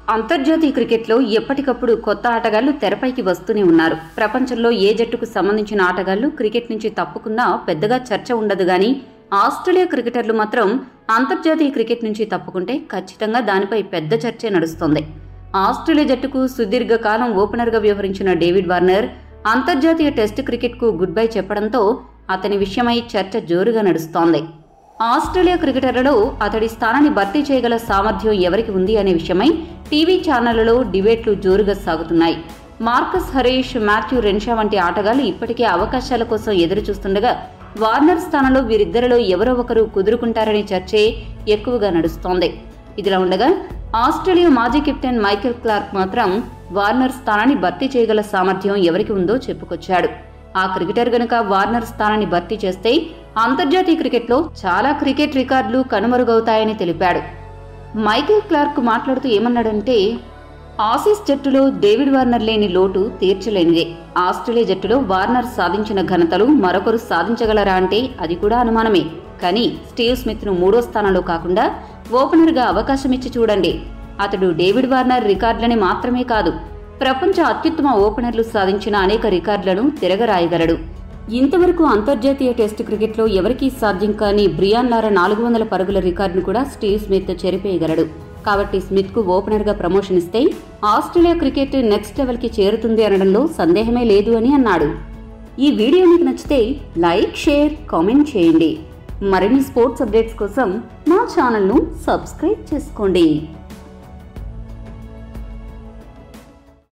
అంతర్జాతీయ క్రికెట్లో ఎప్పటికప్పుడు కొత్త ఆటగాళ్లు తెరపైకి వస్తూనే ఉన్నారు ప్రపంచంలో ఏ జట్టుకు సంబంధించిన ఆటగాళ్లు క్రికెట్ నుంచి తప్పుకున్నా పెద్దగా చర్చ ఉండదు గాని ఆస్ట్రేలియా క్రికెటర్లు మాత్రం అంతర్జాతీయ క్రికెట్ నుంచి తప్పుకుంటే ఖచ్చితంగా దానిపై పెద్ద చర్చే నడుస్తోంది ఆస్ట్రేలియా జట్టుకు సుదీర్ఘకాలం ఓపెనర్గా వ్యవహరించిన డేవిడ్ వార్నర్ అంతర్జాతీయ టెస్ట్ క్రికెట్కు గుడ్ బై చెప్పడంతో అతని విషయమై చర్చ జోరుగా నడుస్తోంది ఆస్ట్రేలియా క్రికెటర్లలో అతడి స్థానాన్ని భర్తీ చేయగల సామర్థ్యం ఎవరికి ఉంది అనే విషయమై టీవీ ఛానళ్లలో డిబేట్లు జోరుగా సాగుతున్నాయి మార్కస్ హరీష్ మాథ్యూ రెన్షా వంటి ఆటగాళ్లు ఇప్పటికే అవకాశాల కోసం ఎదురు చూస్తుండగా వార్నర్ స్థానంలో వీరిద్దరిలో ఎవరో ఒకరు కుదురుకుంటారనే చర్చే ఎక్కువగా నడుస్తోంది ఇదిలా ఉండగా ఆస్ట్రేలియా మాజీ కెప్టెన్ మైకెల్ క్లార్క్ మాత్రం వార్నర్ స్థానాన్ని భర్తీ చేయగల సామర్థ్యం ఎవరికి ఉందో చెప్పుకొచ్చాడు ఆ క్రికెటర్ గనుక వార్నర్ స్థానాన్ని భర్తీ చేస్తే అంతర్జాతీయ క్రికెట్లో చాలా క్రికెట్ రికార్డులు కనుమరుగవుతాయని తెలిపాడు మైకేల్ క్లార్క్ మాట్లాడుతూ ఏమన్నాడంటే ఆసీస్ జట్టులో డేవిడ్ వార్నర్ లేని లోటు తీర్చలేనిదే ఆస్ట్రేలియా జట్టులో వార్నర్ సాధించిన ఘనతలు మరొకరు సాధించగలరా అంటే అది కూడా అనుమానమే కానీ స్టీవ్ స్మిత్ను మూడో స్థానంలో కాకుండా ఓపెనర్గా అవకాశం ఇచ్చి చూడండి అతడు డేవిడ్ వార్నర్ రికార్డులని మాత్రమే కాదు ప్రపంచ అత్యుత్తమ ఓపెనర్లు సాధించిన అనేక రికార్డులను తిరగరాయగలడు ఇంతవరకు అంతర్జాతీయ టెస్ట్ క్రికెట్లో ఎవరికీ సాధ్యం కాని బ్రియాన్ లారా నాలుగు వందల పరుగుల రికార్డును కూడా స్టీవ్ స్మిత్ చెరిపేయగలడు కాబట్టి స్మిత్ కు ఓపెనర్ గా ప్రమోషన్ ఇస్తే ఆస్ట్రేలియా క్రికెట్ నెక్స్ట్ లెవెల్ కి చేరుతుంది అనడంలో సందేహమే లేదు అని అన్నాడు ఈ వీడియో మీకు నచ్చితే లైక్ షేర్ కామెంట్ చేయండి మరిన్ని స్పోర్ట్స్ అప్డేట్స్ కోసం మా ఛానల్ను సబ్స్క్రైబ్ చేసుకోండి